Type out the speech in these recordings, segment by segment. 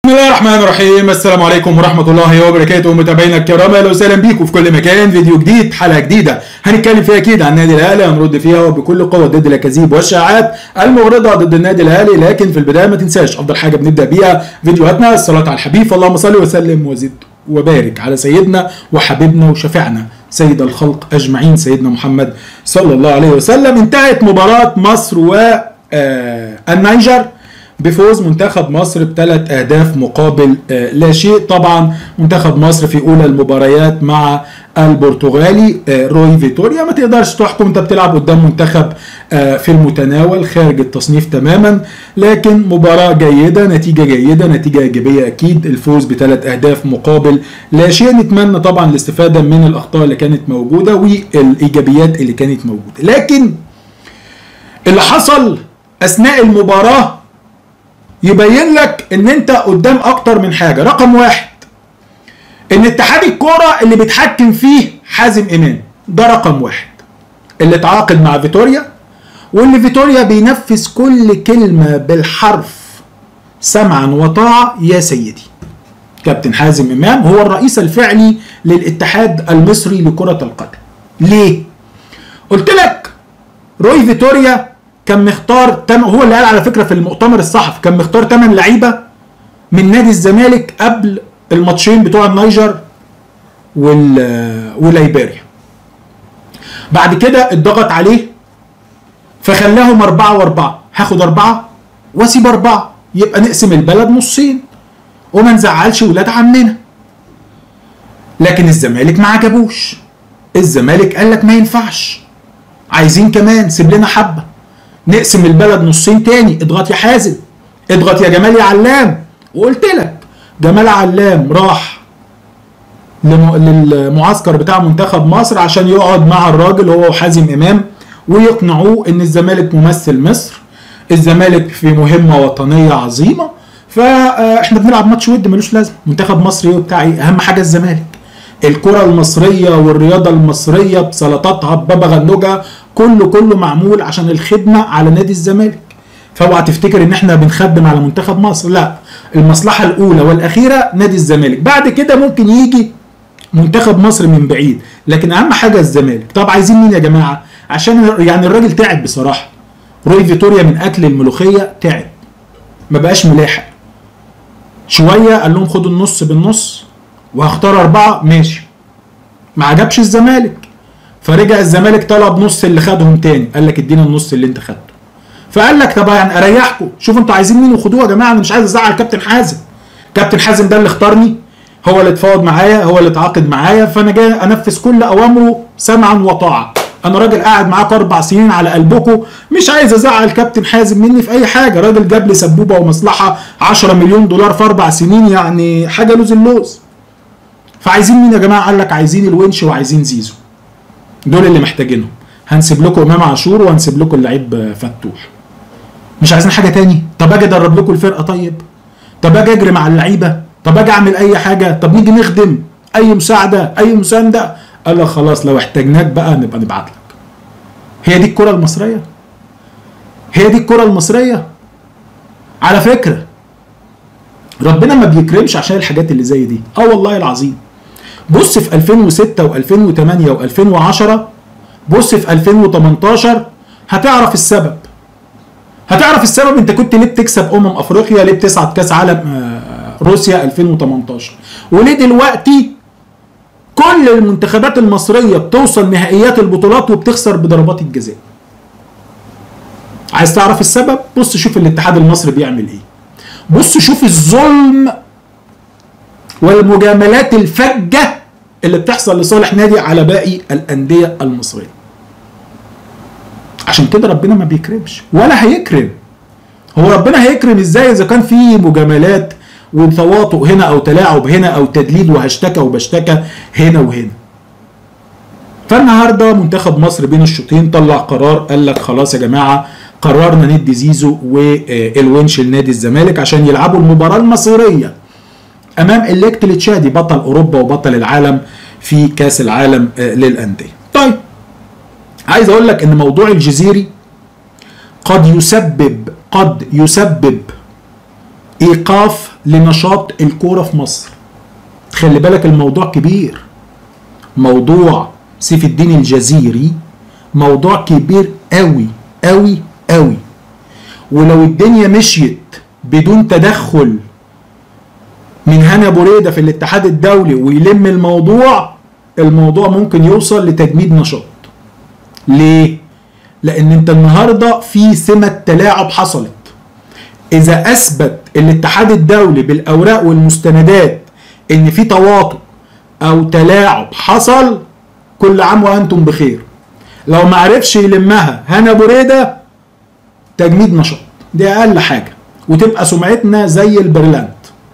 بسم الله الرحمن الرحيم السلام عليكم ورحمة الله وبركاته متابعينا الكرام اهلا وسهلا بيكم في كل مكان فيديو جديد حلقة جديدة هنتكلم فيها اكيد عن النادي الاهلي هنرد فيها وبكل قوة ضد الاكاذيب والشائعات المغرضة ضد النادي الاهلي لكن في البداية ما تنساش افضل حاجة بنبدأ بيها فيديوهاتنا الصلاة على الحبيب اللهم صل وسلم وزد وبارك على سيدنا وحبيبنا وشفيعنا سيد الخلق اجمعين سيدنا محمد صلى الله عليه وسلم انتهت مباراة مصر والنيجر بفوز منتخب مصر بثلاث اهداف مقابل آه لا شيء طبعا منتخب مصر في اولى المباريات مع البرتغالي آه روي فيتوريا ما تقدرش تحكم انت بتلعب قدام منتخب آه في المتناول خارج التصنيف تماما لكن مباراة جيدة نتيجة جيدة نتيجة ايجابية اكيد الفوز بثلاث اهداف مقابل لا شيء نتمنى طبعا الاستفادة من الاخطاء اللي كانت موجودة والايجابيات اللي كانت موجودة لكن اللي حصل اثناء المباراه يبين لك ان انت قدام اكتر من حاجه رقم واحد ان اتحاد الكوره اللي بيتحكم فيه حازم امام ده رقم واحد اللي اتعاقد مع فيتوريا واللي فيتوريا بينفذ كل كلمه بالحرف سمعا وطاعه يا سيدي كابتن حازم امام هو الرئيس الفعلي للاتحاد المصري لكره القدم ليه قلت لك روي فيتوريا كان مختار تم هو اللي قال على فكره في المؤتمر الصحفي كان مختار 8 لعيبه من نادي الزمالك قبل الماتشين بتوع النيجر وال وليبيريا بعد كده اتضغط عليه فخلاهم أربعة وأربعة هاخد أربعة وأسيب أربعة يبقى نقسم البلد نصين وما نزعلش ولاد عمنا لكن الزمالك ما عجبوش الزمالك قال لك ما ينفعش عايزين كمان سيب لنا حبه نقسم البلد نصين تاني اضغط يا حازم اضغط يا جمال يا علام وقلت لك جمال علام راح للمعسكر بتاع منتخب مصر عشان يقعد مع الراجل هو وحازم امام ويقنعوه ان الزمالك ممثل مصر الزمالك في مهمه وطنيه عظيمه فاحنا بنلعب ماتش ود ملوش لازمه منتخب مصر ايه وبتاع ايه اهم حاجه الزمالك الكره المصريه والرياضه المصريه بسلطاتها ببابا غنوجه كله كله معمول عشان الخدمه على نادي الزمالك فاوعى تفتكر ان احنا بنخدم على منتخب مصر لا المصلحه الاولى والاخيره نادي الزمالك بعد كده ممكن يجي منتخب مصر من بعيد لكن اهم حاجه الزمالك طب عايزين مين يا جماعه عشان يعني الراجل تعب بصراحه روي فيتوريا من اكل الملوخيه تعب ما بقاش ملاحق شويه قال لهم خدوا النص بالنص وهختار اربعه ماشي ما عجبش الزمالك فرجع الزمالك طلب نص اللي خدهم تاني قال لك ادينا النص اللي انت خدته فقال لك طب يعني اريحكم شوفوا انتوا عايزين مين وخدوه يا جماعه انا مش عايز ازعل كابتن حازم كابتن حازم ده اللي اختارني هو اللي اتفاوض معايا هو اللي اتعاقد معايا فانا جاي انفذ كل اوامره سمعا وطاعه انا راجل قاعد معاكم اربع سنين على قلبكم مش عايز ازعل كابتن حازم مني في اي حاجه راجل جاب لي سبوبه ومصلحه 10 مليون دولار في اربع سنين يعني حاجه لوز اللوز فعايزين مين يا جماعه قال لك عايزين الونش وعايزين زيزو دول اللي محتاجينهم هنسيب لكم امام عاشور وهنسيب لكم اللعيب فتوح مش عايزين حاجه تاني طب اجي ادرب لكم الفرقه طيب طب اجي اجري مع اللعيبه طب اجي اعمل اي حاجه طب نيجي نخدم اي مساعده اي مسانده قال لك خلاص لو احتاجناك بقى نبقى نبعت لك هي دي الكره المصريه هي دي الكره المصريه على فكره ربنا ما بيكرمش عشان الحاجات اللي زي دي اه والله العظيم بص في 2006 و2008 و2010 بص في 2018 هتعرف السبب هتعرف السبب انت كنت ليه بتكسب امم افريقيا ليه بتصعد كاس عالم روسيا 2018 وليه دلوقتي كل المنتخبات المصريه بتوصل نهائيات البطولات وبتخسر بضربات الجزاء عايز تعرف السبب بص شوف الاتحاد المصري بيعمل ايه بص شوف الظلم والمجاملات الفجة اللي بتحصل لصالح نادي على باقي الأندية المصرية عشان كده ربنا ما بيكرمش ولا هيكرم هو ربنا هيكرم ازاي اذا كان في مجاملات وتواطؤ هنا او تلاعب هنا او تدليل وهشتكى وبشتكى هنا وهنا فالنهارده منتخب مصر بين الشوطين طلع قرار قال لك خلاص يا جماعه قررنا ندي زيزو والونش لنادي الزمالك عشان يلعبوا المباراه المصيريه امام اليكت التشادي بطل اوروبا وبطل العالم في كاس العالم للانديه. طيب عايز اقول لك ان موضوع الجزيري قد يسبب قد يسبب ايقاف لنشاط الكوره في مصر خلي بالك الموضوع كبير موضوع سيف الدين الجزيري موضوع كبير قوي قوي قوي ولو الدنيا مشيت بدون تدخل من هنا بريده في الاتحاد الدولي ويلم الموضوع الموضوع ممكن يوصل لتجميد نشاط ليه لان انت النهارده في سمه تلاعب حصلت اذا اثبت الاتحاد الدولي بالاوراق والمستندات ان في تواطؤ او تلاعب حصل كل عام وانتم بخير لو ما عرفش يلمها هنا بريده تجميد نشاط دي اقل حاجه وتبقى سمعتنا زي البرلانت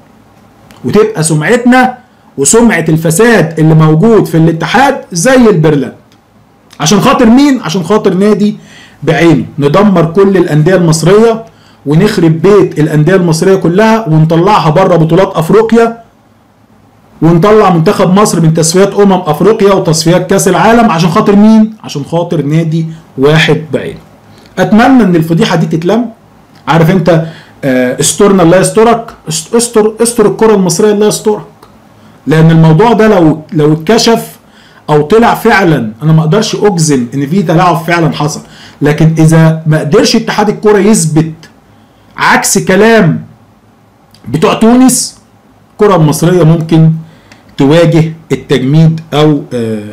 وتبقى سمعتنا وسمعه الفساد اللي موجود في الاتحاد زي البرلانت عشان خاطر مين عشان خاطر نادي بعينه ندمر كل الانديه المصريه ونخرب بيت الانديه المصريه كلها ونطلعها بره بطولات افريقيا ونطلع منتخب مصر من تصفيات امم افريقيا وتصفيات كاس العالم عشان خاطر مين عشان خاطر نادي واحد بعينه اتمنى ان الفضيحه دي تتلم عارف انت آه، استرنا الله يسترك است- استر استر الكره المصريه الله يسترك لان الموضوع ده لو لو اتكشف او طلع فعلا انا ما اقدرش اجزم ان في تلاعب فعلا حصل لكن اذا ما قدرش اتحاد الكره يثبت عكس كلام بتوع تونس الكره المصريه ممكن تواجه التجميد او آه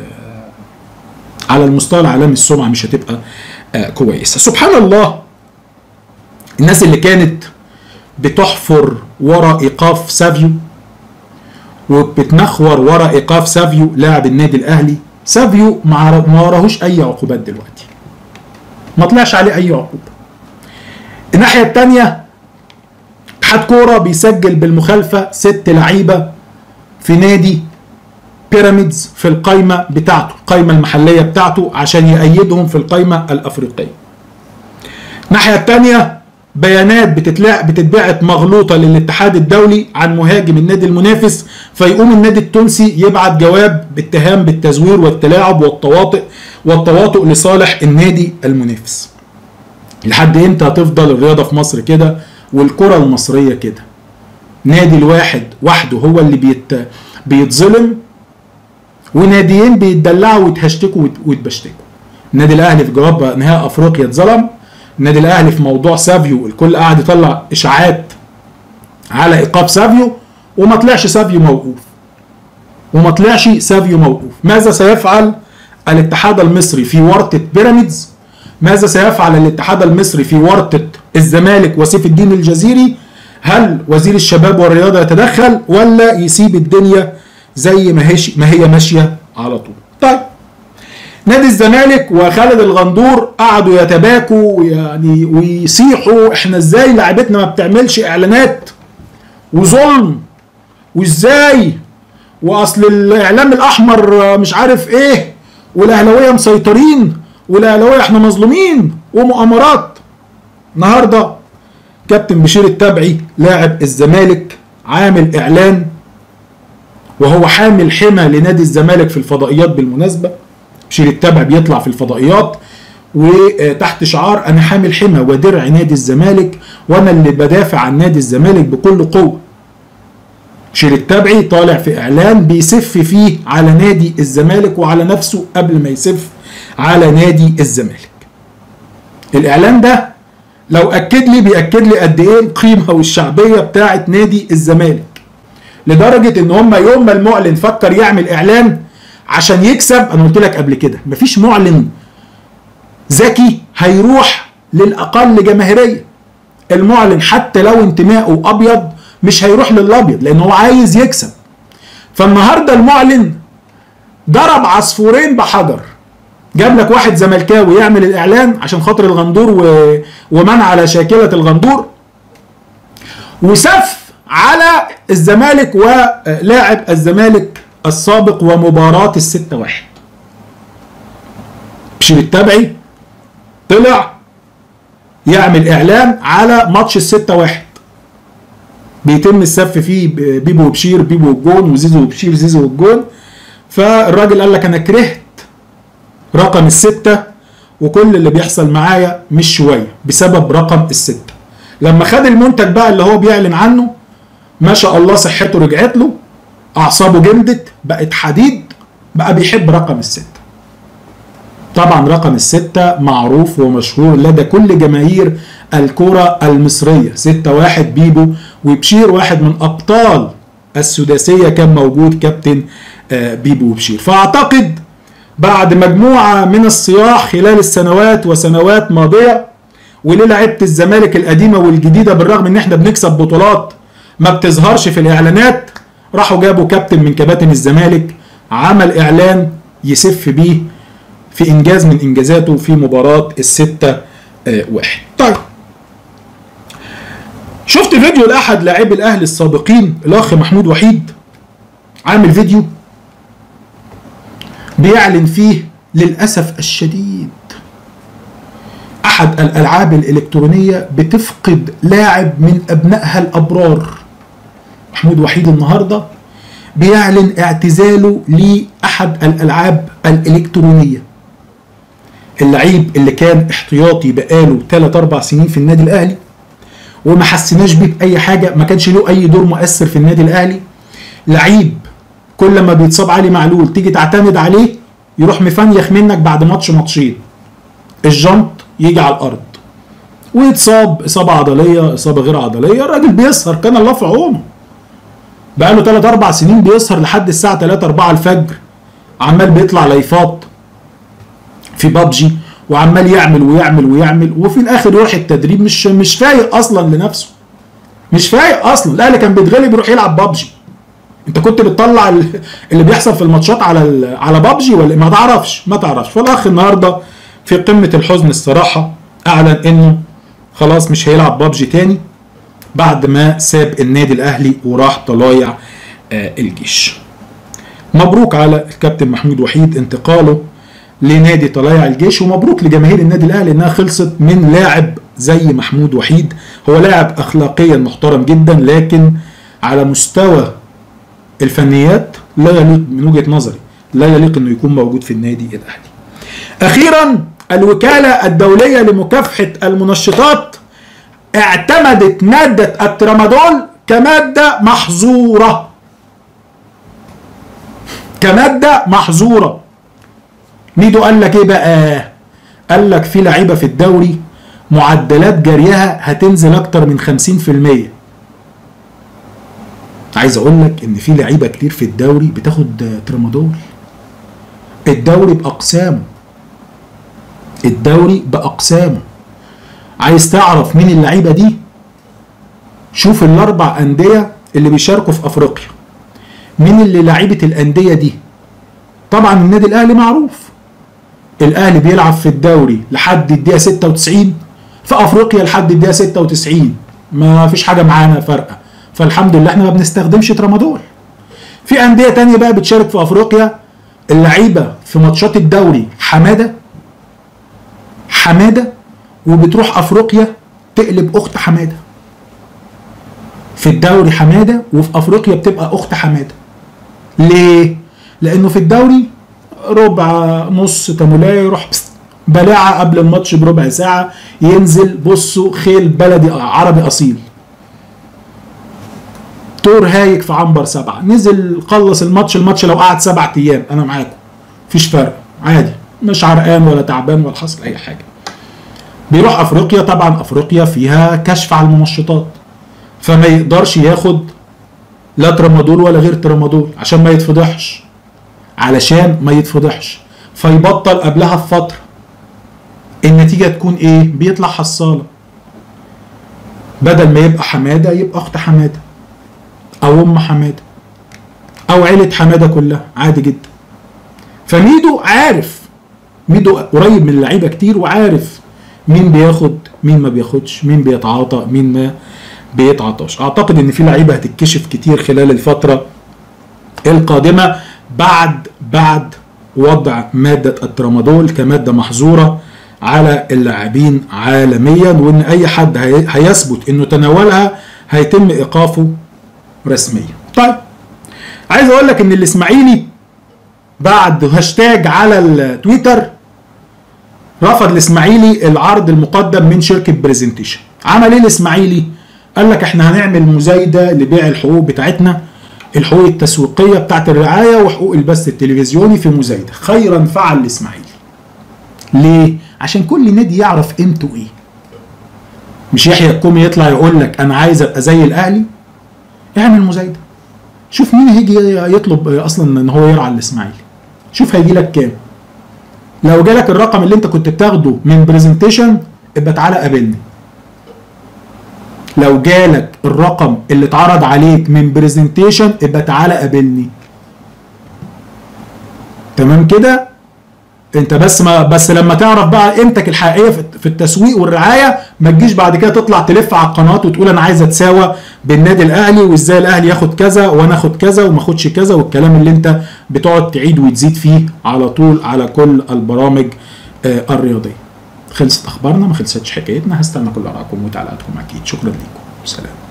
على المستوى العالمي السمعه مش هتبقى آه كويسه سبحان الله الناس اللي كانت بتحفر ورا ايقاف سافيو وبتنخور ورا ايقاف سافيو لاعب النادي الاهلي سافيو ما عر- ما وراهوش اي عقوبات دلوقتي ما طلعش عليه اي عقوبه الناحيه الثانيه اتحاد كوره بيسجل بالمخالفه ست لعيبه في نادي بيراميدز في القايمه بتاعته القايمه المحليه بتاعته عشان يأيدهم في القايمه الافريقيه الناحيه الثانيه بيانات بتتلاق بتتبعت مغلوطه للاتحاد الدولي عن مهاجم النادي المنافس فيقوم النادي التونسي يبعت جواب باتهام بالتزوير والتلاعب والتواطؤ والتواطؤ لصالح النادي المنافس لحد امتى هتفضل الرياضه في مصر كده والكره المصريه كده نادي الواحد وحده هو اللي بيت بيتظلم وناديين بيتدلعوا ويتهشتكوا ويت- ويتبشتكوا النادي الاهلي في جواب نهائي افريقيا اتظلم النادي الاهلي في موضوع سافيو الكل قاعد يطلع اشاعات على ايقاف سافيو وما طلعش سافيو موقوف وما طلعش سافيو موقوف ماذا سيفعل الاتحاد المصري في ورطه بيراميدز ماذا سيفعل الاتحاد المصري في ورطه الزمالك وسيف الدين الجزيري هل وزير الشباب والرياضه يتدخل ولا يسيب الدنيا زي ما هي ما هي ماشيه على طول طيب نادي الزمالك وخالد الغندور قعدوا يتباكوا يعني ويصيحوا احنا ازاي لعيبتنا ما بتعملش اعلانات وظلم وازاي واصل الاعلام الاحمر مش عارف ايه والاهلاويه مسيطرين والاهلاويه احنا مظلومين ومؤامرات النهارده كابتن بشير التبعي لاعب الزمالك عامل اعلان وهو حامل حمى لنادي الزمالك في الفضائيات بالمناسبه بشير التبع بيطلع في الفضائيات وتحت شعار انا حامل حمى ودرع نادي الزمالك وانا اللي بدافع عن نادي الزمالك بكل قوه بشير التبعي طالع في اعلان بيسف فيه على نادي الزمالك وعلى نفسه قبل ما يسف على نادي الزمالك الاعلان ده لو اكد لي بياكد لي قد ايه القيمه والشعبيه بتاعه نادي الزمالك لدرجه ان هم يوم ما المعلن فكر يعمل اعلان عشان يكسب انا قلت لك قبل كده مفيش معلن ذكي هيروح للاقل جماهيريه المعلن حتى لو انتمائه ابيض مش هيروح للابيض لان هو عايز يكسب فالنهارده المعلن ضرب عصفورين بحجر جاب لك واحد زملكاوي يعمل الاعلان عشان خاطر الغندور و... ومن على شاكله الغندور وسف على الزمالك ولاعب الزمالك السابق ومباراة الستة واحد بشير التبعي طلع يعمل اعلان على ماتش الستة واحد بيتم السف فيه بيبو وبشير بيبو والجون وزيزو وبشير زيزو والجون فالراجل قال لك انا كرهت رقم الستة وكل اللي بيحصل معايا مش شوية بسبب رقم الستة لما خد المنتج بقى اللي هو بيعلن عنه ما شاء الله صحته رجعت له اعصابه جمدت بقت حديد بقى بيحب رقم الستة طبعا رقم الستة معروف ومشهور لدى كل جماهير الكرة المصرية ستة واحد بيبو وبشير واحد من أبطال السداسية كان موجود كابتن بيبو وبشير فأعتقد بعد مجموعة من الصياح خلال السنوات وسنوات ماضية وللعيبة الزمالك القديمة والجديدة بالرغم ان احنا بنكسب بطولات ما بتظهرش في الاعلانات راحوا جابوا كابتن من كباتن الزمالك عمل اعلان يسف بيه في انجاز من انجازاته في مباراة الستة آه واحد طيب شفت فيديو لاحد لاعبي الاهلي السابقين الاخ محمود وحيد عامل فيديو بيعلن فيه للاسف الشديد احد الالعاب الالكترونيه بتفقد لاعب من ابنائها الابرار محمود وحيد النهارده بيعلن اعتزاله لاحد الالعاب الالكترونيه اللعيب اللي كان احتياطي بقاله 3 4 سنين في النادي الاهلي وما حسيناش بيه باي حاجه ما كانش له اي دور مؤثر في النادي الاهلي لعيب كل ما بيتصاب علي معلول تيجي تعتمد عليه يروح مفنيخ منك بعد ماتش ماتشين الجنط يجي على الارض ويتصاب اصابه عضليه اصابه غير عضليه الراجل بيسهر كان الله في عونه بقى له 3 4 سنين بيسهر لحد الساعه 3 4 الفجر عمال بيطلع لايفات في بابجي وعمال يعمل ويعمل ويعمل وفي الاخر يروح التدريب مش مش فايق اصلا لنفسه مش فايق اصلا الاهلي كان بيتغلب يروح يلعب بابجي انت كنت بتطلع اللي بيحصل في الماتشات على على بابجي ولا ما تعرفش ما تعرفش فالاخ النهارده في قمه الحزن الصراحه اعلن انه خلاص مش هيلعب بابجي تاني بعد ما ساب النادي الاهلي وراح طلايع آه الجيش مبروك على الكابتن محمود وحيد انتقاله لنادي طلايع الجيش ومبروك لجماهير النادي الاهلي انها خلصت من لاعب زي محمود وحيد هو لاعب اخلاقيا محترم جدا لكن على مستوى الفنيات لا يليق من وجهه نظري لا يليق انه يكون موجود في النادي الاهلي. اخيرا الوكاله الدوليه لمكافحه المنشطات اعتمدت ماده الترامادول كماده محظوره. كماده محظوره. ميدو قال لك ايه بقى؟ قال لك في لعيبه في الدوري معدلات جريها هتنزل اكتر من 50%. عايز اقول لك ان في لعيبه كتير في الدوري بتاخد ترامادول الدوري باقسامه الدوري باقسامه عايز تعرف مين اللعيبه دي شوف الاربع انديه اللي بيشاركوا في افريقيا مين اللي لعيبه الانديه دي طبعا النادي الاهلي معروف الاهلي بيلعب في الدوري لحد الدقيقه 96 في افريقيا لحد الدقيقه 96 ما فيش حاجه معانا فارقه فالحمد لله احنا ما بنستخدمش ترامادول في انديه تانية بقى بتشارك في افريقيا اللعيبه في ماتشات الدوري حماده حماده وبتروح افريقيا تقلب اخت حماده في الدوري حماده وفي افريقيا بتبقى اخت حماده ليه لانه في الدوري ربع نص تمولايه يروح بلاعه قبل الماتش بربع ساعه ينزل بصوا خيل بلدي عربي اصيل تور هايك في عنبر سبعة نزل خلص الماتش الماتش لو قعد سبعة ايام انا معاكم مفيش فرق عادي مش عرقان ولا تعبان ولا حصل اي حاجه بيروح افريقيا طبعا افريقيا فيها كشف على المنشطات فما يقدرش ياخد لا ترامادول ولا غير ترامادول عشان ما يتفضحش علشان ما يتفضحش فيبطل قبلها بفتره النتيجه تكون ايه بيطلع حصاله بدل ما يبقى حماده يبقى اخت حماده او ام حماده او عيله حماده كلها عادي جدا فميدو عارف ميدو قريب من اللعيبه كتير وعارف مين بياخد مين ما بياخدش مين بيتعاطى مين ما بيتعاطاش اعتقد ان في لعيبه هتتكشف كتير خلال الفتره القادمه بعد بعد وضع ماده الترامادول كماده محظوره على اللاعبين عالميا وان اي حد هيثبت انه تناولها هيتم ايقافه رسميا طيب عايز اقول لك ان الاسماعيلي بعد هاشتاج على التويتر رفض الاسماعيلي العرض المقدم من شركه برزنتيشن عمل ايه الاسماعيلي قال لك احنا هنعمل مزايده لبيع الحقوق بتاعتنا الحقوق التسويقيه بتاعت الرعايه وحقوق البث التلفزيوني في مزايده خيرا فعل الاسماعيلي ليه عشان كل نادي يعرف قيمته ايه مش يحيى الكومي يطلع يقول لك انا عايز ابقى زي الاهلي اعمل مزايده شوف مين هيجي يطلب اصلا ان هو يرعى الاسماعيلي شوف هيجي لك كام لو جالك الرقم اللي انت كنت بتاخده من برزنتيشن ابقى تعالى قابلني لو جالك الرقم اللي اتعرض عليك من برزنتيشن ابقى تعالى قابلني تمام كده انت بس ما بس لما تعرف بقى قيمتك الحقيقيه في التسويق والرعايه ما تجيش بعد كده تطلع تلف على القناه وتقول انا عايز اتساوى بالنادي الاهلي وازاي الاهلي ياخد كذا وانا اخد كذا وما اخدش كذا والكلام اللي انت بتقعد تعيد وتزيد فيه على طول على كل البرامج آه الرياضيه. خلصت اخبارنا ما خلصتش حكايتنا هستنى كل ارائكم وتعليقاتكم اكيد شكرا لكم سلام.